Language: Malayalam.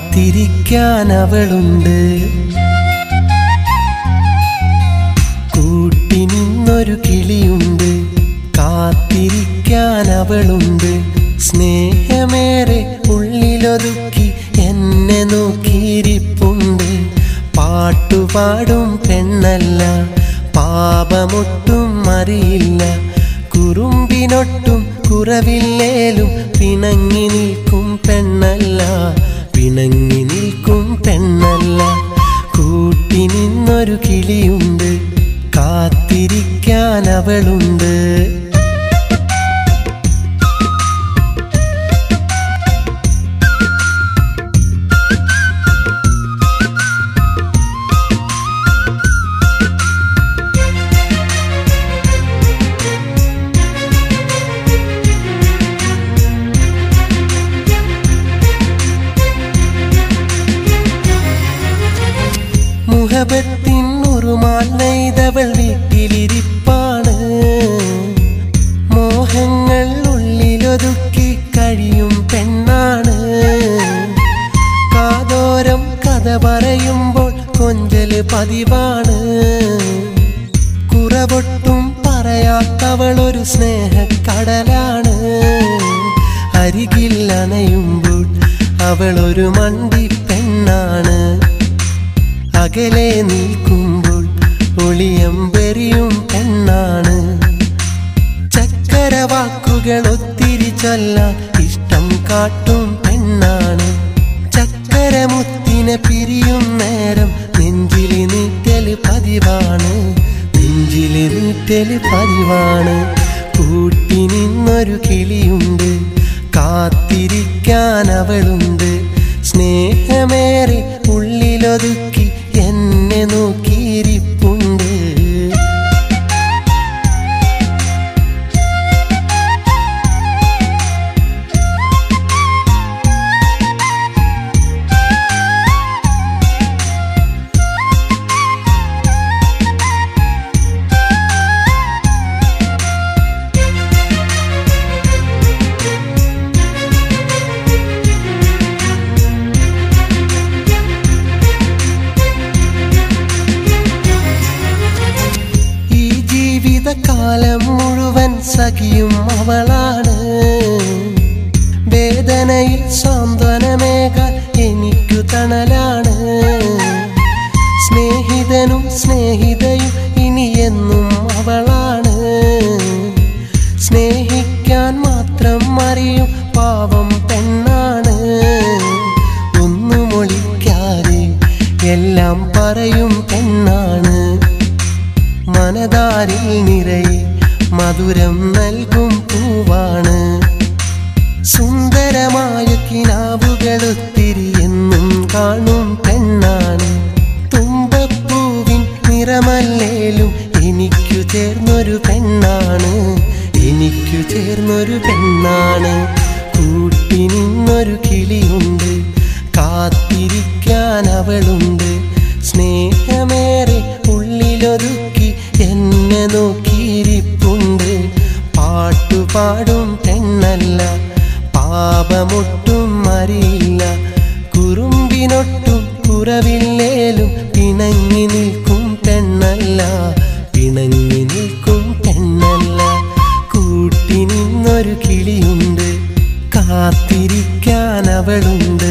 കാത്തിരിക്കാൻ അവളുണ്ട് കൂട്ടിനിന്നൊരു കിളിയുണ്ട് കാത്തിരിക്കാൻ അവളുണ്ട് സ്നേഹമേറെ ഉള്ളിലൊതുക്കി എന്നെ നോക്കിയിരിപ്പുണ്ട് പാട്ടുപാടും പെണ്ണല്ല പാപമൊട്ടും അറിയില്ല കുറുമ്പിനൊട്ടും കുറവില്ലേലും പിണങ്ങി നിൽക്കും പെണ്ണല്ല പിണങ്ങി നിൽക്കും പെണ്ണല്ല കൂട്ടി നിന്നൊരു കിളിയുണ്ട് കാത്തിരിക്കാൻ അവളുണ്ട് മുഹബത്തിൻ ഉറുമാൽ നെയ്തവൾ വീട്ടിലിരിപ്പാണ് മോഹങ്ങൾ ഉള്ളിലൊതുക്കി കഴിയും പെണ്ണാണ് കാതോരം കഥ പറയുമ്പോൾ കൊഞ്ചല് പതിവാണ് കുറവൊട്ടും പറയാത്തവളൊരു സ്നേഹക്കടലാണ് അരികിൽ അണയുമ്പോൾ അവളൊരു മണ്ടി പെണ്ണാണ് അകലെ നിൽക്കുമ്പോൾ ഒളിയമ്പെറിയും പെണ്ണാണ് ചക്കര വാക്കുകൾ ഒത്തിരി ചൊല്ലാൻ ഇഷ്ടം കാട്ടും പെണ്ണാണ് ചക്കര മുത്തിനെ പിരിയും നേരം നെഞ്ചിലി നീറ്റല് പതിവാണ് നെഞ്ചിലി നീറ്റല് പതിവാണ് കൂട്ടി നിന്നൊരു കിളിയുണ്ട് കാത്തിരിക്കാൻ അവളുണ്ട് സ്നേഹമേറെ ഉള്ളിലൊതുക്കി എന്നെ നോക്കിയിരിപ്പുണ്ട് ഈ ജീവിതകാലം മുഴുവൻ സഖിയും അവളാണ് വേദനയിൽ സാന്ത്വനമേകാൻ എനിക്കു തണലാണ് സ്നേഹിതനും സ്നേഹിതയും ഇനി എന്നും അവളാണ് സ്നേഹിക്കാൻ മാത്രം അറിയും പാവം പെണ്ണാണ് ഒന്നും ഒളിക്കാതെ എല്ലാം പറയും പെണ്ണാണ് മനതാരിൽ നിറയെ മധുരം നൽകും പൂവാണ് സുന്ദരമായ കിനാവുകൾ ഒത്തിരി എന്നും കാണും പെണ്ണാണ് തുമ്പപ്പൂവിൻ നിറമല്ലേലും എനിക്കു ചേർന്നൊരു പെണ്ണാണ് എനിക്കു ചേർന്നൊരു പെണ്ണാണ് കൂട്ടി നിന്നൊരു കിളിയുണ്ട് കാത്തിരിക്കാൻ അവളുണ്ട് സ്നേഹമേറെ ഉള്ളിലൊതുക്കി എന്നെ നോക്കിയിരിപ്പുണ്ട് പാട്ടുപാടും പെണ്ണല്ല പാപമൊട്ടും അറിയില്ല കുറുമ്പിനൊട്ടും കുറവില്ലേലും പിണങ്ങി നിൽക്കും പെണ്ണല്ല പിണങ്ങി നിൽക്കും പെണ്ണല്ല കൂട്ടി നിന്നൊരു കിളിയുണ്ട് കാത്തിരിക്കാൻ അവളുണ്ട്